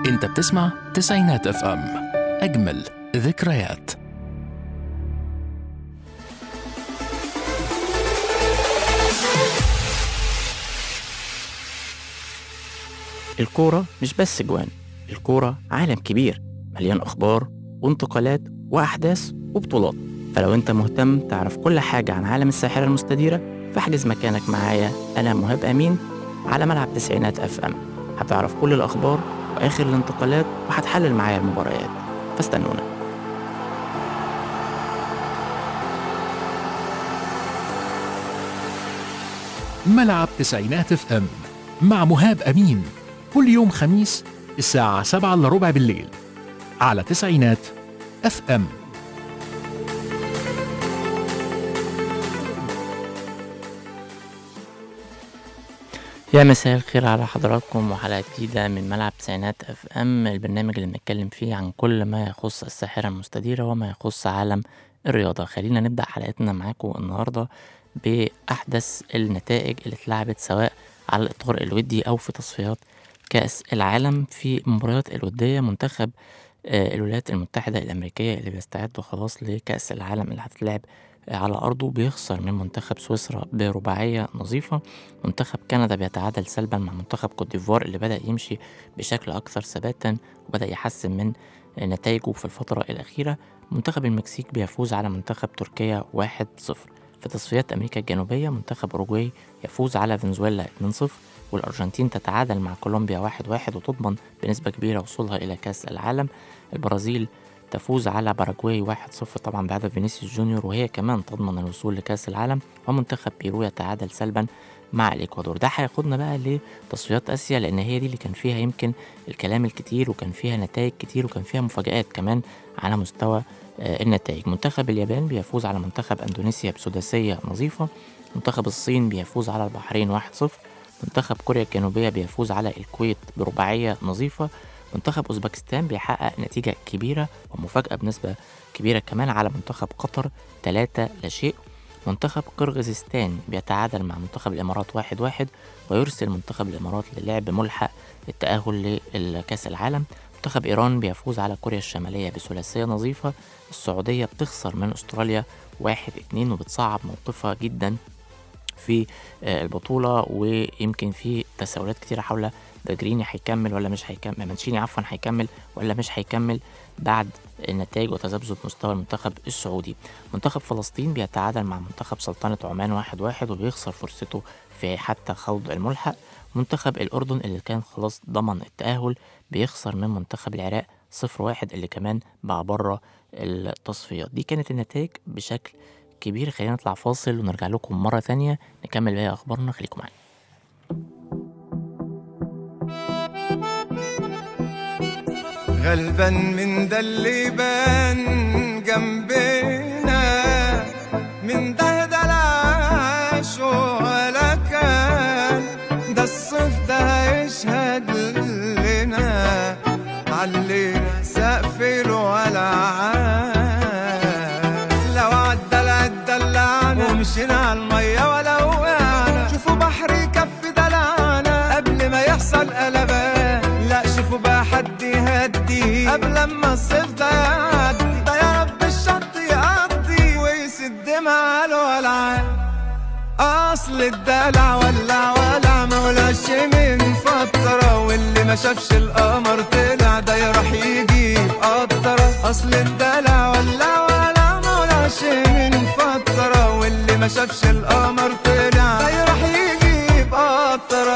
انت بتسمع تسعينات اف ام اجمل ذكريات الكورة مش بس جوان الكورة عالم كبير مليان أخبار وانتقالات وأحداث وبطولات فلو أنت مهتم تعرف كل حاجة عن عالم الساحرة المستديرة فاحجز مكانك معايا أنا مهاب أمين على ملعب تسعينات أف أم هتعرف كل الأخبار وآخر الانتقالات وهتحلل معايا المباريات فاستنونا ملعب تسعينات اف ام مع مهاب امين كل يوم خميس الساعة 7 الا ربع بالليل على تسعينات اف ام يا مساء الخير على حضراتكم وحلقة جديدة من ملعب تسعينات اف ام البرنامج اللي بنتكلم فيه عن كل ما يخص الساحرة المستديرة وما يخص عالم الرياضة خلينا نبدأ حلقتنا معاكم النهاردة بأحدث النتائج اللي اتلعبت سواء على الإطار الودي أو في تصفيات كأس العالم في مباريات الودية منتخب آه، الولايات المتحدة الأمريكية اللي بيستعدوا خلاص لكأس العالم اللي هتتلعب آه، على أرضه بيخسر من منتخب سويسرا برباعية نظيفة منتخب كندا بيتعادل سلبا مع منتخب كوت ديفوار اللي بدأ يمشي بشكل أكثر ثباتا وبدأ يحسن من نتائجه في الفترة الأخيرة منتخب المكسيك بيفوز على منتخب تركيا 1-0 في تصفيات أمريكا الجنوبية منتخب أوروجواي يفوز على فنزويلا 2-0 والأرجنتين تتعادل مع كولومبيا 1-1 وتضمن بنسبة كبيرة وصولها إلى كأس العالم البرازيل تفوز على باراجواي 1-0 طبعا بهدف فينيسيوس جونيور وهي كمان تضمن الوصول لكأس العالم ومنتخب بيرو يتعادل سلبا مع الإكوادور ده هياخدنا بقى لتصفيات آسيا لأن هي دي اللي كان فيها يمكن الكلام الكتير وكان فيها نتائج كتير وكان فيها مفاجآت كمان على مستوى آه، النتائج منتخب اليابان بيفوز على منتخب أندونيسيا بسداسية نظيفة منتخب الصين بيفوز على البحرين 1-0 منتخب كوريا الجنوبية بيفوز على الكويت برباعية نظيفة منتخب أوزبكستان بيحقق نتيجة كبيرة ومفاجأة بنسبة كبيرة كمان على منتخب قطر 3 لا شيء منتخب قرغيزستان بيتعادل مع منتخب الإمارات واحد واحد ويرسل منتخب الإمارات للعب ملحق التأهل لكأس العالم منتخب إيران بيفوز على كوريا الشمالية بثلاثية نظيفة السعودية بتخسر من أستراليا واحد اتنين وبتصعب موقفها جدا في آه، البطولة ويمكن في تساؤلات كتيرة حول بجريني هيكمل ولا مش هيكمل مانشيني عفوا هيكمل ولا مش هيكمل بعد النتائج وتذبذب مستوى المنتخب السعودي منتخب فلسطين بيتعادل مع منتخب سلطنة عمان واحد واحد وبيخسر فرصته في حتى خوض الملحق منتخب الأردن اللي كان خلاص ضمن التأهل بيخسر من منتخب العراق صفر واحد اللي كمان بقى بره التصفيات دي كانت النتائج بشكل كبير خلينا نطلع فاصل ونرجع لكم مرة تانية نكمل باقي أخبارنا خليكم معانا غلبان من ده اللي بان جنبنا من ده ده العاش ولا كان ده الصيف ده هيشهد لنا علينا سقف الولعان لو عدى العد دلعنا ومشينا على المية ولا وقعنا شوفوا بحر يكفي دلعنا قبل ما يحصل قلبان لا شوفوا بقى حد يهدي قبل ما الصيف ده يعدي ده يا رب الشط يقضي ويسد مع الولعان اصل الدلع ولع ولع مولاش من فترة واللي ما شافش القمر طلع ده يروح يجيب قطرة اصل الدلع ولع ولع مولاش من فترة واللي ما شافش القمر طلع ده يروح يجيب قطرة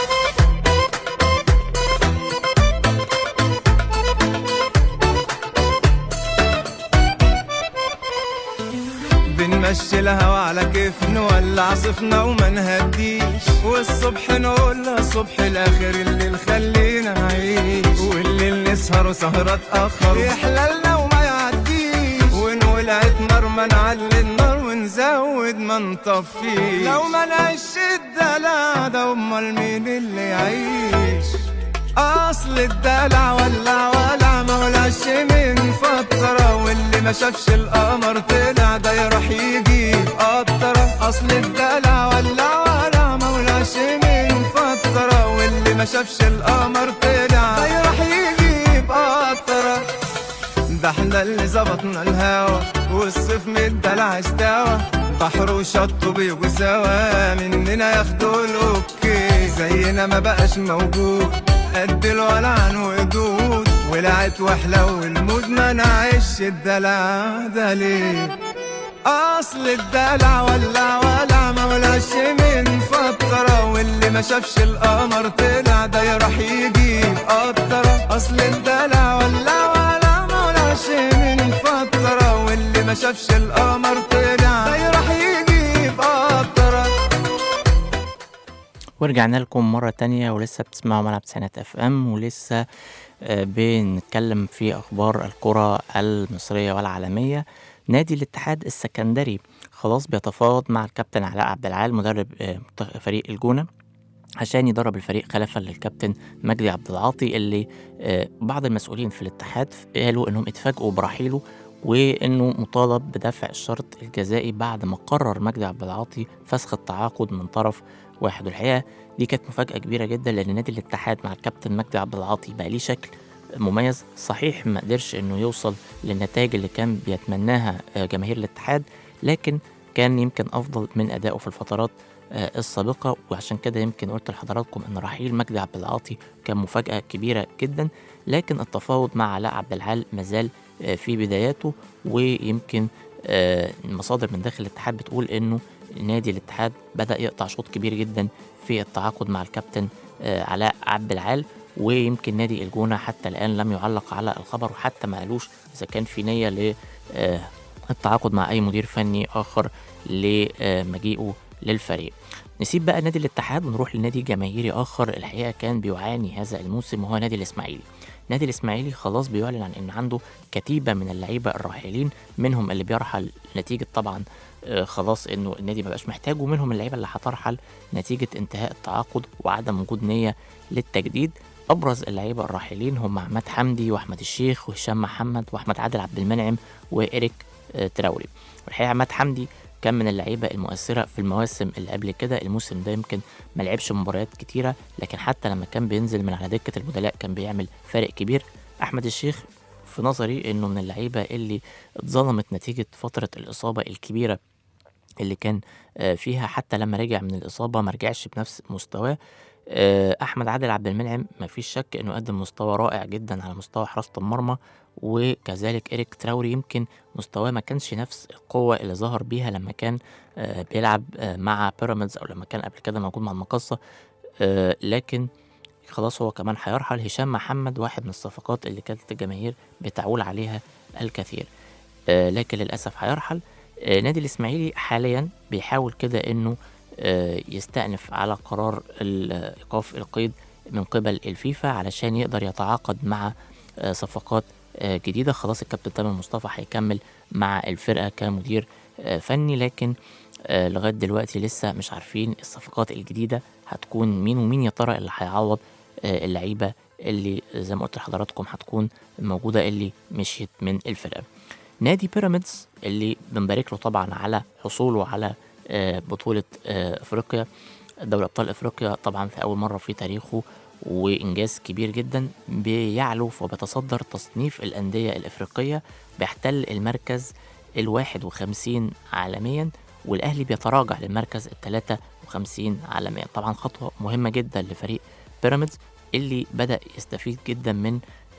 بنمشي الهوا على كيف نولع صفنا وما نهديش والصبح نقول صبح الاخر الليل خلينا نعيش والليل نسهر سهرة تأخر يحللنا وما يعديش ونولعت نار ما نعلي النار ونزود ما نطفيش لو ما نعيش الدلع ده امال مين اللي يعيش اصل الدلع ولع ولع مولعش من فترة واللي ما شافش القمر طلع ده يروح يجيب قطرة اصل الدلع ولع ولع مولعش من فترة واللي ما شافش القمر طلع ده يروح يجيب احنا اللي ظبطنا الهوا والصيف من الدلع استوى بحر وشط بيجوا سوا مننا ياخدوا الاوكي زينا ما بقاش موجود قد الولعان وقدود ولعت وحلو المود ما نعيش الدلع ده ليه اصل الدلع ولع ولع ما ولعش من فترة واللي ما شافش القمر طلع ده يروح يجيب قطرة اصل الدلع ولع ولع ما ولعش من فترة واللي ما شافش القمر طلع ده يروح يجيب قطرة ورجعنا لكم مرة تانية ولسه بتسمعوا ملعب تسعينات اف ام ولسه آه، بنتكلم في اخبار الكرة المصرية والعالمية نادي الاتحاد السكندري خلاص بيتفاوض مع الكابتن علاء عبد العال مدرب آه، منتخ- فريق الجونة عشان يدرب الفريق خلفا للكابتن مجدي عبد العاطي اللي آه، بعض المسؤولين في الاتحاد قالوا انهم اتفاجئوا برحيله وانه مطالب بدفع الشرط الجزائي بعد ما قرر مجدي عبد العاطي فسخ التعاقد من طرف واحد والحقيقه دي كانت مفاجاه كبيره جدا لان نادي الاتحاد مع الكابتن مجدي عبد العاطي بقى ليه شكل مميز صحيح ما قدرش انه يوصل للنتائج اللي كان بيتمناها آه، جماهير الاتحاد لكن كان يمكن افضل من ادائه في الفترات آه، السابقه وعشان كده يمكن قلت لحضراتكم ان رحيل مجدي عبد العاطي كان مفاجاه كبيره جدا لكن التفاوض مع علاء عبد العال مازال آه، في بداياته ويمكن آه، مصادر من داخل الاتحاد بتقول انه نادي الاتحاد بدا يقطع شوط كبير جدا في التعاقد مع الكابتن آه، علاء عبد العال ويمكن نادي الجونه حتى الان لم يعلق على الخبر وحتى ما قالوش اذا كان في نيه ل آه، التعاقد مع اي مدير فني اخر لمجيئه للفريق نسيب بقى نادي الاتحاد ونروح لنادي جماهيري اخر الحقيقه كان بيعاني هذا الموسم وهو نادي الاسماعيلي نادي الاسماعيلي خلاص بيعلن عن ان عنده كتيبه من اللعيبه الراحلين منهم اللي بيرحل نتيجه طبعا آه، خلاص انه النادي مبقاش محتاجه ومنهم اللعيبه اللي هترحل نتيجه انتهاء التعاقد وعدم وجود نيه للتجديد ابرز اللعيبه الراحلين هم عماد حمدي واحمد الشيخ وهشام محمد واحمد عادل عبد المنعم وإيريك آه، تراوري والحقيقه عماد حمدي كان من اللعيبه المؤثره في المواسم اللي قبل كده الموسم ده يمكن ما لعبش مباريات كتيره لكن حتى لما كان بينزل من على دكه البدلاء كان بيعمل فارق كبير احمد الشيخ في نظري انه من اللعيبه اللي اتظلمت نتيجه فتره الاصابه الكبيره اللي كان آه، فيها حتى لما رجع من الإصابة ما رجعش بنفس مستواه آه، أحمد عادل عبد المنعم ما فيش شك إنه قدم مستوى رائع جدا على مستوى حراسة المرمى وكذلك إيريك تراوري يمكن مستواه ما كانش نفس القوة اللي ظهر بيها لما كان آه، بيلعب آه، مع بيراميدز أو لما كان قبل كده موجود مع المقصة آه، لكن خلاص هو كمان هيرحل هشام محمد واحد من الصفقات اللي كانت الجماهير بتعول عليها الكثير آه، لكن للأسف هيرحل آه، نادي الإسماعيلي حاليا بيحاول كده إنه آه، يستأنف على قرار ال- إيقاف القيد من قبل الفيفا علشان يقدر يتعاقد مع آه، صفقات آه، جديدة خلاص الكابتن تامر مصطفى هيكمل مع الفرقة كمدير آه، فني لكن آه، لغاية دلوقتي لسه مش عارفين الصفقات الجديدة هتكون مين ومين يا ترى اللي هيعوض آه، اللعيبة اللي زي ما قلت لحضراتكم هتكون موجودة اللي مشيت من الفرقة نادي بيراميدز اللي بنبارك له طبعا على حصوله على آه، بطولة آه، افريقيا دوري ابطال افريقيا طبعا في اول مرة في تاريخه وانجاز كبير جدا بيعلو وبيتصدر تصنيف الاندية الافريقية بيحتل المركز الواحد وخمسين عالميا والاهلي بيتراجع للمركز الثلاثة وخمسين عالميا طبعا خطوة مهمة جدا لفريق بيراميدز اللي بدأ يستفيد جدا من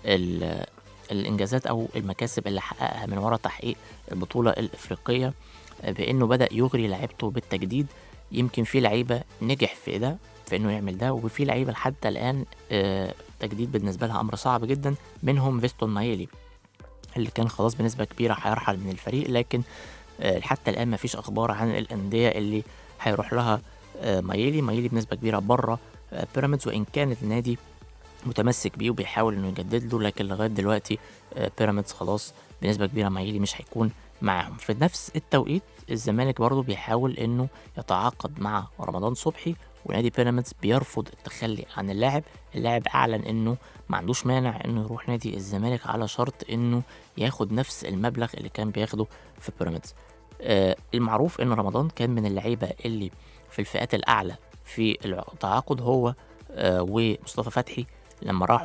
ال- الانجازات او المكاسب اللي حققها من وراء تحقيق البطوله الافريقيه بانه بدا يغري لعيبته بالتجديد يمكن في لعيبه نجح في ده في انه يعمل ده وفي لعيبه حتى الان آه، تجديد بالنسبه لها امر صعب جدا منهم فيستون مايلي اللي كان خلاص بنسبه كبيره هيرحل من الفريق لكن آه، حتى الان ما فيش اخبار عن الانديه اللي هيروح لها آه، مايلي مايلي بنسبه كبيره بره آه، بيراميدز وان كان النادي متمسك بيه وبيحاول انه يجدد له لكن لغايه دلوقتي آه، بيراميدز خلاص بنسبه كبيره مايلي مش هيكون معاهم في نفس التوقيت الزمالك برضه بيحاول انه يتعاقد مع رمضان صبحي ونادي بيراميدز بيرفض التخلي عن اللاعب اللاعب اعلن انه ما عندوش مانع انه يروح نادي الزمالك على شرط انه ياخد نفس المبلغ اللي كان بياخده في بيراميدز آه المعروف ان رمضان كان من اللعيبه اللي في الفئات الاعلى في التعاقد هو آه ومصطفى فتحي لما راحوا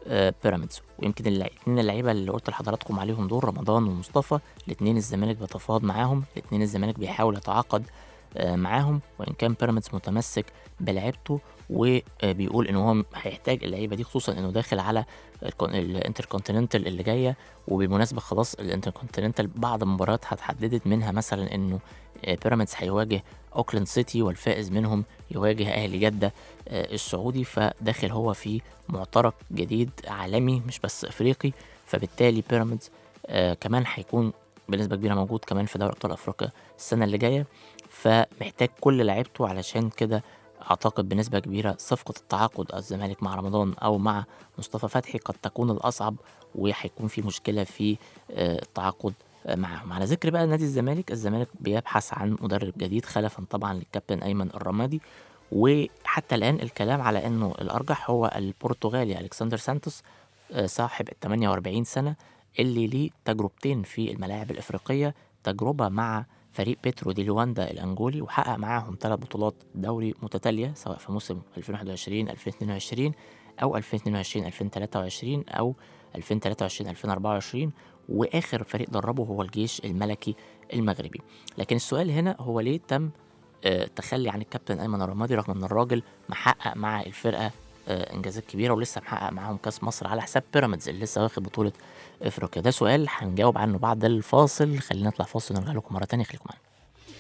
آه، بيراميدز ويمكن الاثنين اللعيبه اللي قلت لحضراتكم عليهم دول رمضان ومصطفى الاثنين الزمالك بيتفاوض معاهم الاثنين الزمالك بيحاول يتعاقد آه، معاهم وان كان بيراميدز متمسك بلعيبته وبيقول ان هو هيحتاج اللعيبه دي خصوصا انه داخل على الانتركونتيننتال اللي جايه وبالمناسبه خلاص الانتركونتيننتال بعض المباريات هتحددت منها مثلا انه آه، بيراميدز هيواجه اوكلاند سيتي والفائز منهم يواجه اهلي جده آه، السعودي فداخل هو في معترك جديد عالمي مش بس افريقي فبالتالي بيراميدز آه، كمان هيكون بنسبه كبيره موجود كمان في دوري ابطال افريقيا السنه اللي جايه فمحتاج كل لعيبته علشان كده اعتقد بنسبه كبيره صفقه التعاقد الزمالك مع رمضان او مع مصطفى فتحي قد تكون الاصعب وهيكون في مشكله في آه، التعاقد آه، معاهم على ذكر بقى نادي الزمالك الزمالك بيبحث عن مدرب جديد خلفا طبعا للكابتن ايمن الرمادي وحتى الان الكلام على انه الارجح هو البرتغالي الكسندر سانتوس آه، صاحب ال 48 سنه اللي ليه تجربتين في الملاعب الافريقيه تجربه مع فريق بيترو دي لواندا الانجولي وحقق معاهم ثلاث بطولات دوري متتاليه سواء في موسم 2021 2022 او 2022 2023 او 2023 2024 واخر فريق دربه هو الجيش الملكي المغربي لكن السؤال هنا هو ليه تم آه، التخلي عن الكابتن ايمن الرمادي رغم ان الراجل محقق مع الفرقه آه، انجازات كبيره ولسه محقق معاهم كاس مصر على حساب بيراميدز اللي لسه واخد بطوله افريقيا ده سؤال هنجاوب عنه بعد الفاصل خلينا نطلع فاصل ونرجع لكم مره تانية خليكم معانا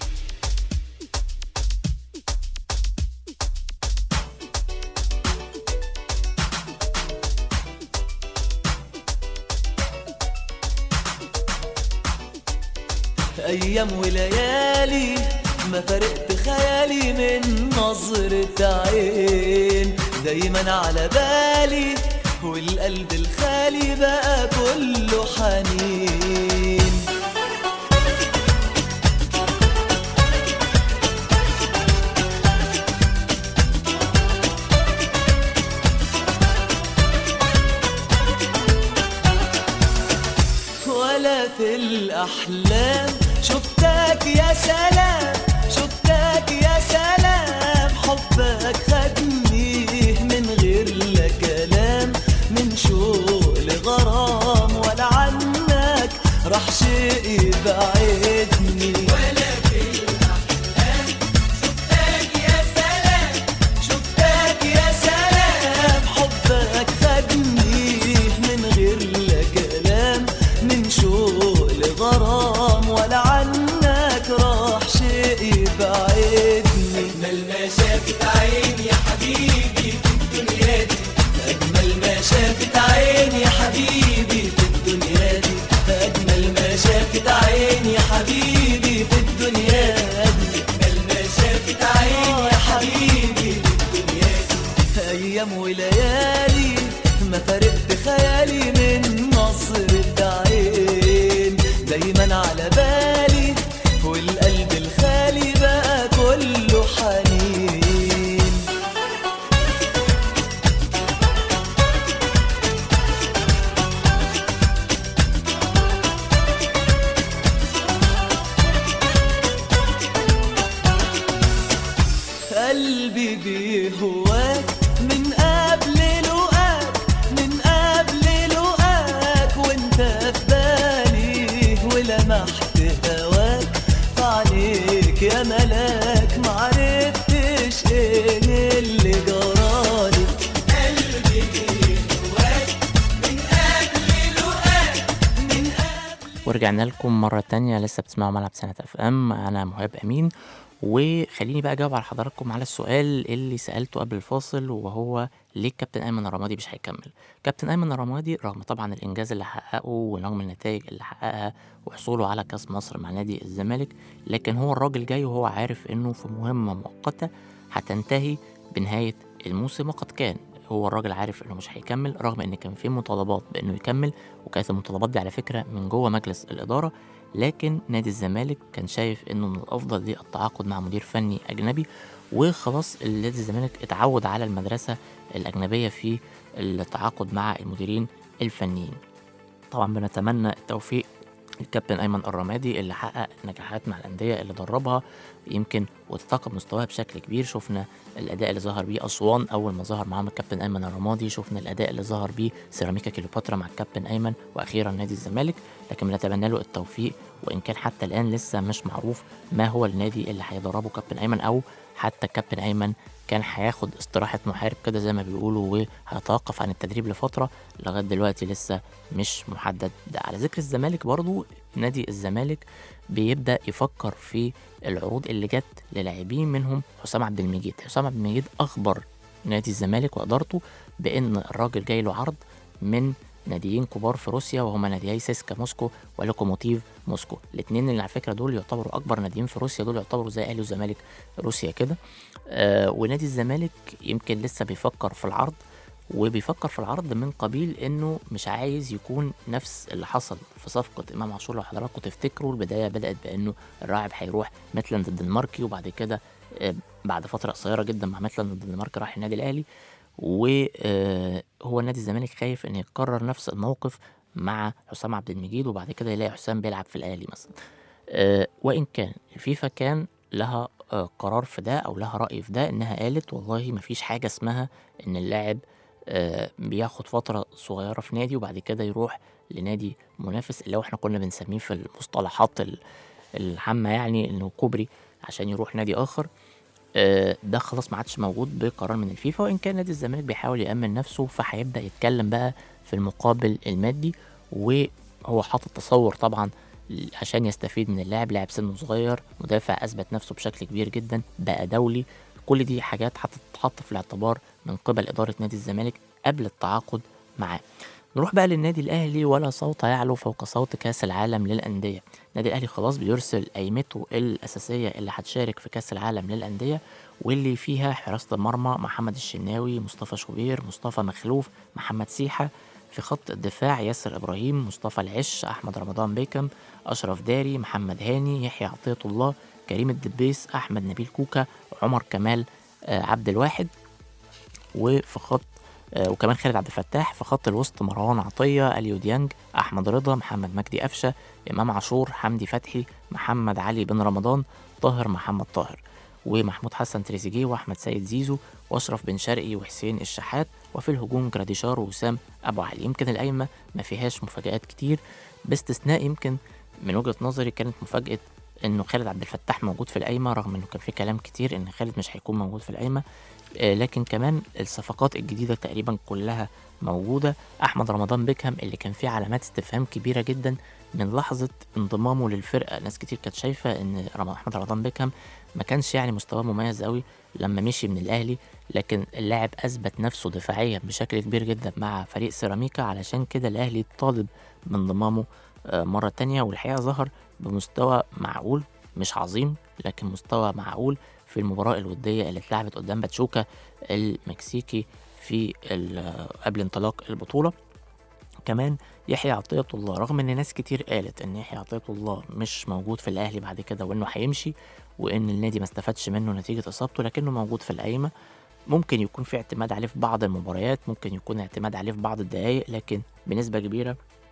أيام وليالي ما فرقت خيالي من نظرة عين دايما على بالي والقلب الخالي بقى كله حنين ولا في الأحلام شفتك يا سلام شفتك يا سلام حبك خدني من غير لا كلام من شوق لغرام ولا عنك راح شيء يبعدني ولا في الأحلام شفتك يا سلام شفتك يا سلام حبك خدني من غير لا كلام من شوق لغرام ولا عنك راح شيء يبعدني أجمل ما شافت عيني يا حبيبي في الدنيا دي أجمل ما شافت عيني يا حبيبي في الدنيا دي أجمل ما شافت عيني يا حبيبي في الدنيا دي أجمل ما شافت عيني يا حبيبي في الدنيا دي أيام وليالي ما فرقت خيالي من نظرة عين دايما على بالي والقلب الخالي بقى كله حنين قلبي بيهواك من قبل لقاك من قبل لقاك وانت في بالي ولمحت هواك فعليك يا ملاك معرفتش ايه اللي جرالي قلبي بيهواك من قبل لقاك من قبل ورجعنا لكم مرة تانية لسه بتسمعوا ملعب سنة اف ام انا مهاب امين وخليني بقى اجاوب على حضراتكم على السؤال اللي سألته قبل الفاصل وهو ليه الكابتن ايمن الرمادي مش هيكمل كابتن ايمن الرمادي رغم طبعا الانجاز اللي حققه ورغم النتائج اللي حققها وحصوله على كاس مصر مع نادي الزمالك لكن هو الراجل جاي وهو عارف انه في مهمة مؤقتة هتنتهي بنهاية الموسم وقد كان هو الراجل عارف انه مش هيكمل رغم ان كان في مطالبات بانه يكمل وكانت المطالبات دي على فكره من جوه مجلس الاداره لكن نادي الزمالك كان شايف انه من الافضل ليه التعاقد مع مدير فني اجنبي وخلاص نادي الزمالك اتعود على المدرسه الاجنبيه في التعاقد مع المديرين الفنيين طبعا بنتمنى التوفيق الكابتن ايمن الرمادي اللي حقق نجاحات مع الانديه اللي دربها يمكن وارتقى مستواها بشكل كبير شفنا الاداء اللي ظهر بيه اسوان اول ما ظهر معاهم الكابتن ايمن الرمادي شفنا الاداء اللي ظهر بيه سيراميكا كليوباترا مع الكابتن ايمن واخيرا نادي الزمالك لكن بنتمنى له التوفيق وان كان حتى الان لسه مش معروف ما هو النادي اللي هيدربه كابتن ايمن او حتى الكابتن ايمن كان هياخد استراحة محارب كده زي ما بيقولوا وهيتوقف عن التدريب لفترة لغاية دلوقتي لسه مش محدد ده على ذكر الزمالك برضو نادي الزمالك بيبدأ يفكر في العروض اللي جت للاعبين منهم حسام عبد المجيد حسام عبد المجيد أخبر نادي الزمالك وإدارته بأن الراجل جاي له عرض من ناديين كبار في روسيا وهما ناديي سيسكا موسكو ولوكوموتيف موسكو الاثنين اللي على فكره دول يعتبروا اكبر ناديين في روسيا دول يعتبروا زي اهلي وزمالك روسيا كده آه ونادي الزمالك يمكن لسه بيفكر في العرض وبيفكر في العرض من قبيل انه مش عايز يكون نفس اللي حصل في صفقه امام عاشور لو حضراتكم تفتكروا البدايه بدات بانه اللاعب هيروح ميتلاند الدنماركي وبعد كده آه بعد فتره قصيره جدا مع ميتلاند الدنماركي راح النادي الاهلي وهو نادي الزمالك خايف ان يتكرر نفس الموقف مع حسام عبد المجيد وبعد كده يلاقي حسام بيلعب في الاهلي مثلا آه، وان كان الفيفا كان لها آه، قرار في ده او لها راي في ده انها قالت والله مفيش حاجه اسمها ان اللاعب آه، بياخد فتره صغيره في نادي وبعد كده يروح لنادي منافس اللي هو احنا كنا بنسميه في المصطلحات ال- العامه يعني انه كوبري عشان يروح نادي اخر آه، ده خلاص ما عادش موجود بقرار من الفيفا وان كان نادي الزمالك بيحاول يامن نفسه فهيبدا يتكلم بقى في المقابل المادي وهو حاطط تصور طبعا عشان يستفيد من اللاعب لاعب سنه صغير مدافع اثبت نفسه بشكل كبير جدا بقى دولي كل دي حاجات هتتحط في الاعتبار من قبل اداره نادي الزمالك قبل التعاقد معاه نروح بقى للنادي الاهلي ولا صوت يعلو فوق صوت كاس العالم للانديه النادي الاهلي خلاص بيرسل قايمته الاساسيه اللي هتشارك في كاس العالم للانديه واللي فيها حراسه المرمى محمد الشناوي مصطفى شوبير مصطفى مخلوف محمد سيحه في خط الدفاع ياسر ابراهيم مصطفى العش احمد رمضان بيكم اشرف داري محمد هاني يحيى عطيه الله كريم الدبيس احمد نبيل كوكا عمر كمال آه، عبد الواحد وفي خط آه، وكمان خالد عبد الفتاح في خط الوسط مروان عطيه اليو ديانج احمد رضا محمد مجدي قفشه امام عاشور حمدي فتحي محمد علي بن رمضان طاهر محمد طاهر ومحمود حسن تريزيجيه واحمد سيد زيزو واشرف بن شرقي وحسين الشحات وفي الهجوم جراديشار ووسام ابو علي يمكن القايمه ما فيهاش مفاجات كتير باستثناء يمكن من وجهه نظري كانت مفاجاه انه خالد عبد الفتاح موجود في القايمه رغم انه كان في كلام كتير ان خالد مش هيكون موجود في القايمه آه، لكن كمان الصفقات الجديده تقريبا كلها موجوده احمد رمضان بيكهام اللي كان فيه علامات استفهام كبيره جدا من لحظه انضمامه للفرقه ناس كتير كانت شايفه ان رم- احمد رمضان بيكهام ما كانش يعني مستواه مميز قوي لما مشي من الاهلي لكن اللاعب اثبت نفسه دفاعيا بشكل كبير جدا مع فريق سيراميكا علشان كده الاهلي طالب بانضمامه آه، مره تانية والحقيقه ظهر بمستوى معقول مش عظيم لكن مستوى معقول في المباراة الودية اللي اتلعبت قدام باتشوكا المكسيكي في ال- قبل انطلاق البطولة كمان يحيى عطية الله رغم ان ناس كتير قالت ان يحيى عطية الله مش موجود في الاهلي بعد كده وانه هيمشي وان النادي ما استفادش منه نتيجة اصابته لكنه موجود في القايمة ممكن يكون في اعتماد عليه في بعض المباريات ممكن يكون اعتماد عليه في بعض الدقايق لكن بنسبة كبيرة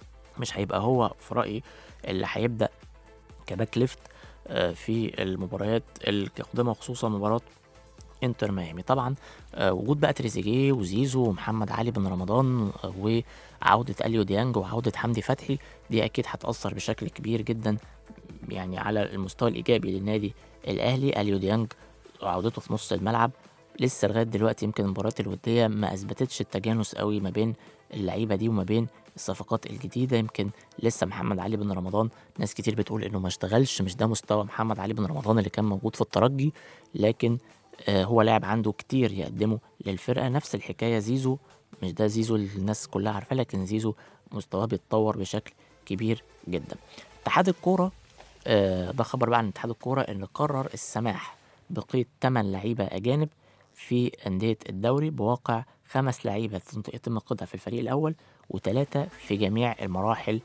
مش هيبقى هو في رأيي اللي هيبدأ كباك ليفت آه، في المباريات القادمة خصوصا مباراة انتر ميامي طبعا آه، وجود بقى تريزيجيه وزيزو ومحمد علي بن رمضان آه، وعودة اليو ديانج وعودة حمدي فتحي دي اكيد هتأثر بشكل كبير جدا يعني على المستوى الايجابي للنادي الاهلي اليو ديانج وعودته في نص الملعب لسه لغايه دلوقتي يمكن المباريات الوديه ما اثبتتش التجانس قوي ما بين اللعيبه دي وما بين الصفقات الجديده يمكن لسه محمد علي بن رمضان ناس كتير بتقول انه ما اشتغلش مش ده مستوى محمد علي بن رمضان اللي كان موجود في الترجي لكن آه هو لاعب عنده كتير يقدمه للفرقه نفس الحكايه زيزو مش ده زيزو اللي الناس كلها عارفاه لكن زيزو مستواه بيتطور بشكل كبير جدا اتحاد الكوره آه، ده خبر بقى عن اتحاد الكوره ان قرر السماح بقيد 8 لعيبه اجانب في انديه الدوري بواقع خمس لعيبه تنط- يتم قيدها في الفريق الاول وثلاثه في جميع المراحل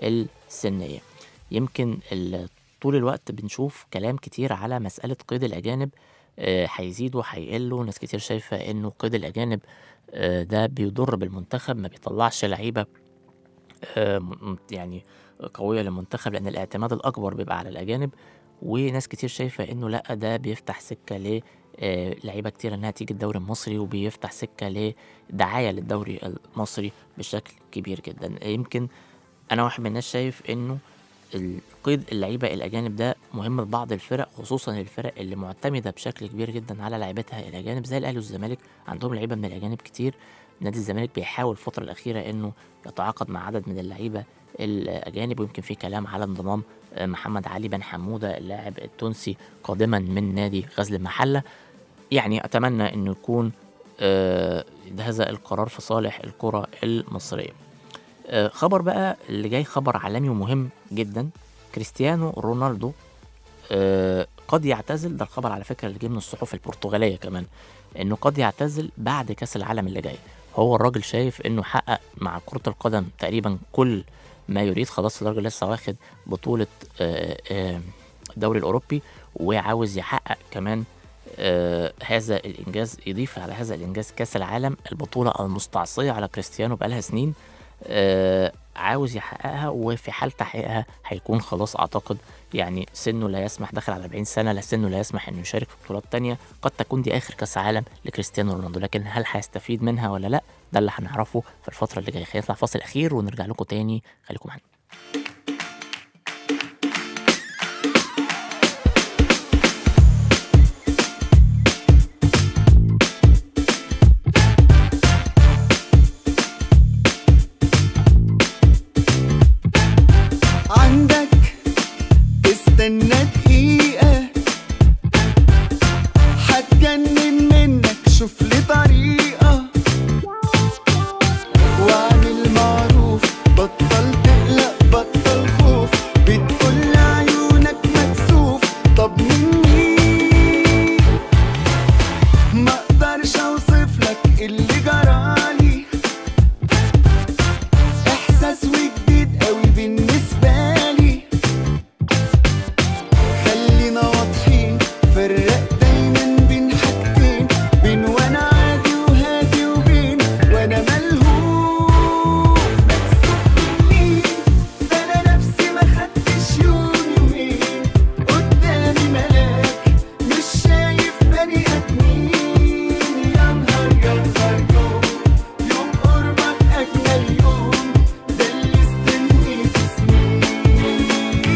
السنيه يمكن ال- طول الوقت بنشوف كلام كتير على مساله قيد الاجانب آه، هيزيدوا هيقلوا ناس كتير شايفه انه قيد الاجانب آه، ده بيضر بالمنتخب ما بيطلعش لعيبه آه، م- يعني قويه للمنتخب لان الاعتماد الاكبر بيبقى على الاجانب وناس كتير شايفه انه لا ده بيفتح سكه ل آه، لعيبه كتير انها تيجي الدوري المصري وبيفتح سكه لدعايه للدوري المصري بشكل كبير جدا يمكن انا واحد من الناس شايف انه القيد اللعيبه الاجانب ده مهم لبعض الفرق خصوصا الفرق اللي معتمده بشكل كبير جدا على لعيبتها الاجانب زي الاهلي والزمالك عندهم لعيبه من الاجانب كتير نادي الزمالك بيحاول الفتره الاخيره انه يتعاقد مع عدد من اللعيبه الاجانب ويمكن في كلام على انضمام آه، محمد علي بن حموده اللاعب التونسي قادما من نادي غزل المحله يعني اتمنى انه يكون آه، هذا القرار في صالح الكره المصريه آه، خبر بقى اللي جاي خبر عالمي ومهم جدا كريستيانو رونالدو آه، قد يعتزل ده الخبر على فكره اللي جه من الصحف البرتغاليه كمان انه قد يعتزل بعد كاس العالم اللي جاي هو الراجل شايف انه حقق مع كره القدم تقريبا كل ما يريد خلاص الراجل لسه واخد بطوله آه، آه، الدوري الاوروبي وعاوز يحقق كمان آه هذا الانجاز يضيف على هذا الانجاز كاس العالم البطوله المستعصيه على كريستيانو بقالها سنين آه عاوز يحققها وفي حال تحقيقها هيكون خلاص اعتقد يعني سنه لا يسمح داخل على 40 سنه لا سنه لا يسمح انه يشارك في بطولات تانية قد تكون دي اخر كاس عالم لكريستيانو رونالدو لكن هل هيستفيد منها ولا لا ده اللي هنعرفه في الفتره اللي جايه خلينا نطلع فاصل اخير ونرجع لكم تاني خليكم معانا عندك استنى دقيقة هتجنن منك شوف لي طريقة واعمل معروف بطل تقلق بطل خوف بتقول عيونك مكسوف طب مني ما اقدرش اوصف لك اللي جرالي احساس وجديد قوي بالنسبه لي خلينا واضحين فرق دايما بين حاجتين بين وانا عادي وهادي وبين وانا ملهوف مكسوف مني ده انا نفسي ما خدتش يوم يومين قدامي ملاك مش شايف بني ادمين يا نهار يا نهار يوم يوم قربك اجمل يوم ده اللي استنيت سنين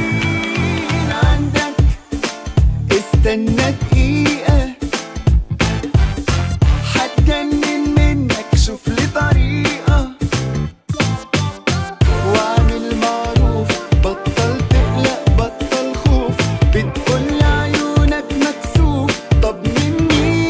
عندك استنى دقيقة هتجنن منك شوف لي طريقة واعمل معروف بطل تقلق بطل خوف بتقول عيونك مكسوف طب مني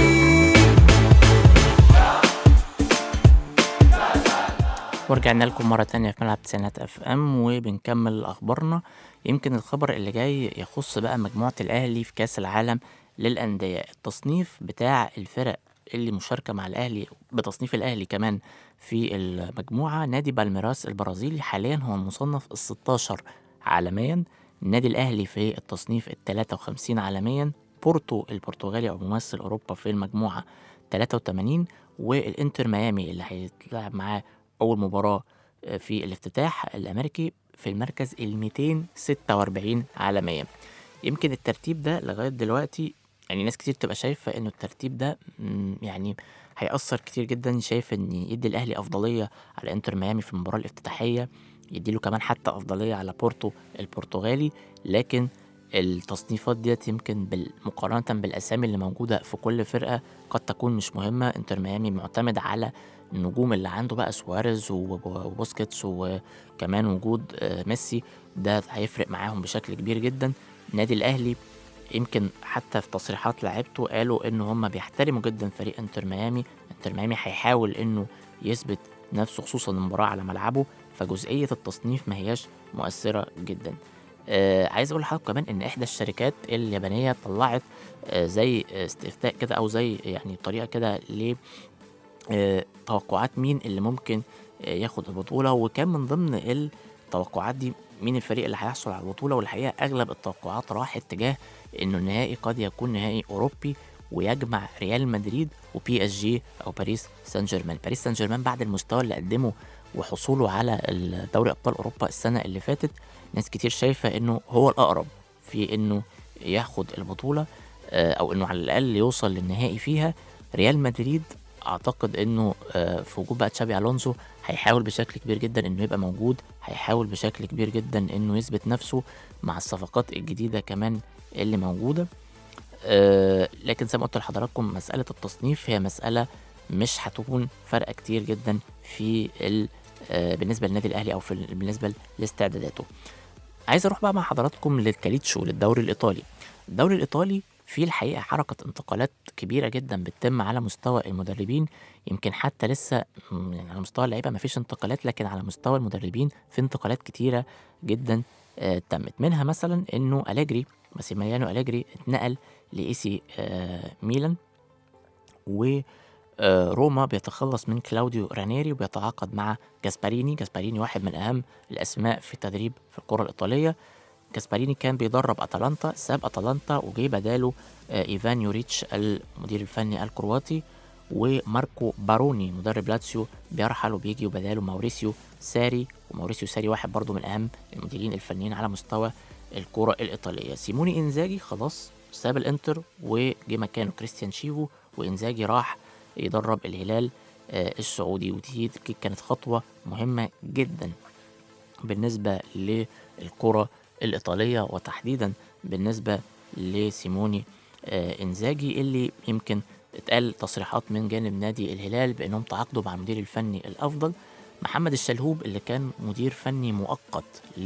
ورجعنا لكم مرة تانية في ملعب تسعينات اف ام وبنكمل اخبارنا يمكن الخبر اللي جاي يخص بقى مجموعة الاهلي في كاس العالم للأندية التصنيف بتاع الفرق اللي مشاركة مع الأهلي بتصنيف الأهلي كمان في المجموعة نادي بالميراس البرازيلي حاليا هو المصنف ال 16 عالميا النادي الأهلي في التصنيف ال 53 عالميا بورتو البرتغالي أو ممثل أوروبا في المجموعة 83 والإنتر ميامي اللي هيتلعب معاه أول مباراة في الافتتاح الأمريكي في المركز ال 246 عالميا يمكن الترتيب ده لغاية دلوقتي يعني ناس كتير تبقى شايفة إنه الترتيب ده مم، يعني هيأثر كتير جدا شايف إن يدي الأهلي أفضلية على إنتر ميامي في المباراة الافتتاحية يديله كمان حتى أفضلية على بورتو البرتغالي لكن التصنيفات ديت يمكن بال- مقارنة بالأسامي اللي موجودة في كل فرقة قد تكون مش مهمة انتر ميامي معتمد على النجوم اللي عنده بقى سواريز وب- وبوسكيتس وكمان وجود آه، ميسي ده هيفرق معاهم بشكل كبير جدا النادي الأهلي يمكن حتى في تصريحات لعيبته قالوا ان هم بيحترموا جدا فريق انتر ميامي انتر ميامي هيحاول انه يثبت نفسه خصوصا المباراة على ملعبه فجزئية التصنيف ما هياش مؤثرة جدا آه عايز اقول لحضرتك كمان ان احدى الشركات اليابانية طلعت آه زي استفتاء كده او زي يعني طريقة كده ل آه، توقعات مين اللي ممكن آه، ياخد البطولة وكان من ضمن التوقعات دي مين الفريق اللي هيحصل على البطولة والحقيقة أغلب التوقعات راحت تجاه إنه النهائي قد يكون نهائي أوروبي ويجمع ريال مدريد وبي اس جي او باريس سان جيرمان باريس سان جيرمان بعد المستوى اللي قدمه وحصوله على ال- دوري ابطال اوروبا السنه اللي فاتت ناس كتير شايفه انه هو الاقرب في انه ياخد البطوله آه، او انه على الاقل يوصل للنهائي فيها ريال مدريد اعتقد انه آه، في وجود بقى تشابي الونسو هيحاول بشكل كبير جدا انه يبقى موجود هيحاول بشكل كبير جدا انه يثبت نفسه مع الصفقات الجديده كمان اللي موجوده آه، لكن زي ما قلت لحضراتكم مساله التصنيف هي مساله مش هتكون فارقه كتير جدا في ال آه، بالنسبه للنادي الاهلي او في ال- بالنسبه لاستعداداته عايز اروح بقى مع حضراتكم للكاليتشو للدوري الايطالي الدوري الايطالي فيه الحقيقه حركه انتقالات كبيره جدا بتتم على مستوى المدربين يمكن حتى لسه م، يعني على مستوى اللعيبه مفيش انتقالات لكن على مستوى المدربين في انتقالات كتيره جدا آه، تمت منها مثلا انه اليجري ماسيميانو اليجري اتنقل لاي سي آه، ميلان و آه، روما بيتخلص من كلاوديو رانيري وبيتعاقد مع جاسباريني جاسباريني واحد من أهم الأسماء في التدريب في الكرة الإيطالية جاسباريني كان بيدرب أتلانتا ساب أتلانتا وجي بداله آه، إيفان يوريتش المدير الفني الكرواتي وماركو باروني مدرب لاتسيو بيرحل وبيجي وبداله ماوريسيو ساري وماوريسيو ساري واحد برضو من أهم المديرين الفنيين على مستوى الكرة الإيطالية سيموني إنزاجي خلاص ساب الإنتر وجي مكانه كريستيان شيفو وإنزاجي راح يدرب الهلال آه، السعودي ودي كانت خطوة مهمة جدا بالنسبة للكرة الإيطالية وتحديدا بالنسبة لسيموني آه، إنزاجي اللي يمكن اتقال تصريحات من جانب نادي الهلال بأنهم تعاقدوا مع المدير الفني الأفضل محمد الشلهوب اللي كان مدير فني مؤقت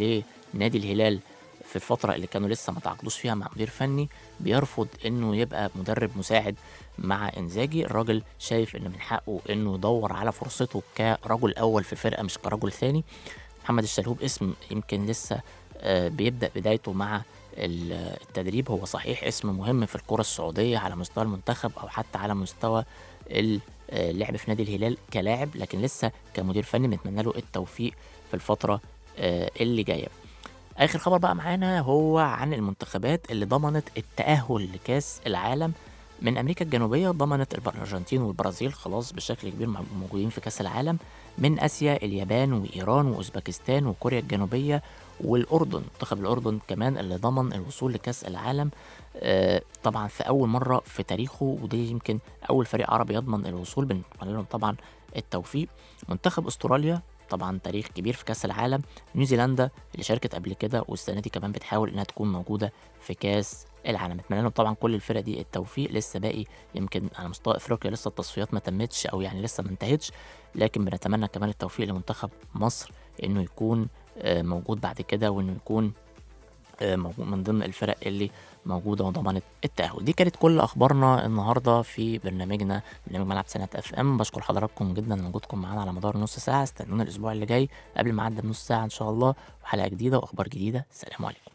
لنادي الهلال في الفترة اللي كانوا لسه ما تعاقدوش فيها مع مدير فني بيرفض انه يبقى مدرب مساعد مع انزاجي الراجل شايف ان من حقه انه يدور على فرصته كرجل اول في الفرقة مش كرجل ثاني محمد الشلهوب اسم يمكن لسه آه، بيبدأ بدايته مع ال- التدريب هو صحيح اسم مهم في الكرة السعودية على مستوى المنتخب أو حتى على مستوى ال- آه، اللعب في نادي الهلال كلاعب لكن لسه كمدير فني بنتمنى له التوفيق في الفترة آه، اللي جاية آخر خبر بقى معانا هو عن المنتخبات اللي ضمنت التأهل لكأس العالم من أمريكا الجنوبية ضمنت الب- الأرجنتين والبرازيل خلاص بشكل كبير مع- موجودين في كأس العالم من آسيا اليابان وإيران وأوزبكستان وكوريا الجنوبية والأردن منتخب الأردن كمان اللي ضمن الوصول لكأس العالم آه، طبعا في أول مرة في تاريخه ودي يمكن أول فريق عربي يضمن الوصول بنتمنى لهم طبعا التوفيق منتخب أستراليا طبعا تاريخ كبير في كأس العالم نيوزيلندا اللي شاركت قبل كده والسنة دي كمان بتحاول إنها تكون موجودة في كأس العالم اتمنى لهم طبعا كل الفرق دي التوفيق لسه باقي يمكن على مستوى افريقيا لسه التصفيات ما تمتش او يعني لسه ما انتهتش لكن بنتمنى كمان التوفيق لمنتخب مصر انه يكون آه، موجود بعد كده وانه يكون آه، موجود من ضمن الفرق اللي موجوده وضمنت التاهل دي كانت كل اخبارنا النهارده في برنامجنا برنامج ملعب سنه اف ام بشكر حضراتكم جدا لوجودكم معانا على مدار نص ساعه استنونا الاسبوع اللي جاي قبل ما عدى بنص ساعه ان شاء الله وحلقه جديده واخبار جديده سلام عليكم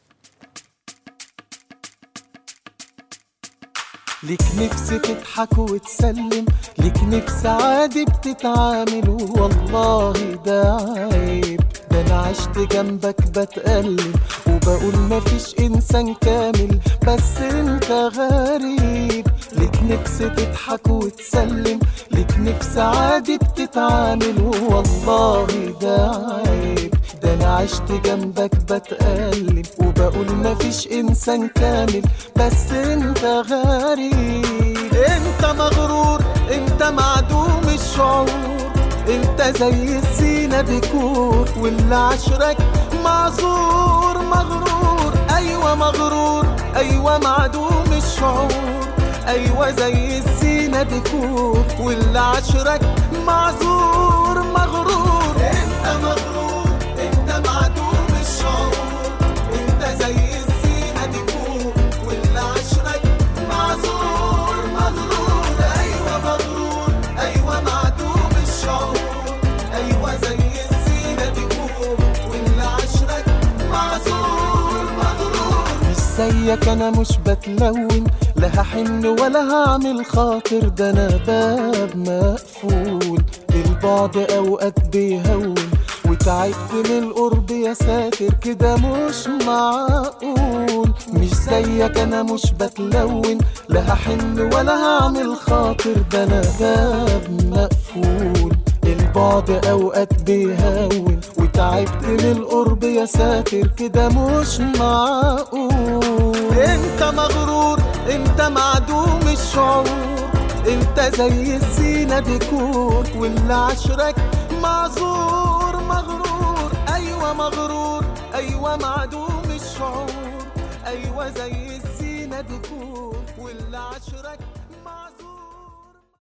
ليك نفس تضحك وتسلم ليك نفس عادي بتتعامل والله ده عيب ده انا عشت جنبك بتألم وبقول مفيش انسان كامل بس انت غريب ليك نفس تضحك وتسلم ليك نفس عادي بتتعامل والله ده عيب ده انا عشت جنبك بتألم وبقول مفيش انسان كامل بس انت غريب انت مغرور انت معدوم الشعور انت زي الزينة ديكور واللي عشرك معذور مغرور ايوه مغرور ايوه معدوم الشعور ايوه زي الزينة ديكور واللي عشرك معذور مغرور انت مغرور انت معدوم الشعور انت زي الزينة ديكور واللي عشرك معذور مغرور ايوه مغرور ايوه معدوم الشعور ايوه زي الزينة ديكور واللي عشرك معذور مغرور مش زيك انا مش بتلون لا هحن ولا هعمل خاطر ده انا باب مقفول البعد اوقات بيهون وتعبت من القرب يا ساتر كده مش معقول مش زيك انا مش بتلون لا هحن ولا هعمل خاطر ده انا باب مقفول البعد البعد اوقات بيهون وتعبت من القرب يا ساتر كده مش معقول انت مغرور انت معدوم الشعور انت زي الزينة ديكور واللي عشرك معذور مغرور ايوه مغرور ايوه معدوم الشعور ايوه زي الزينة ديكور واللي عشرك معذور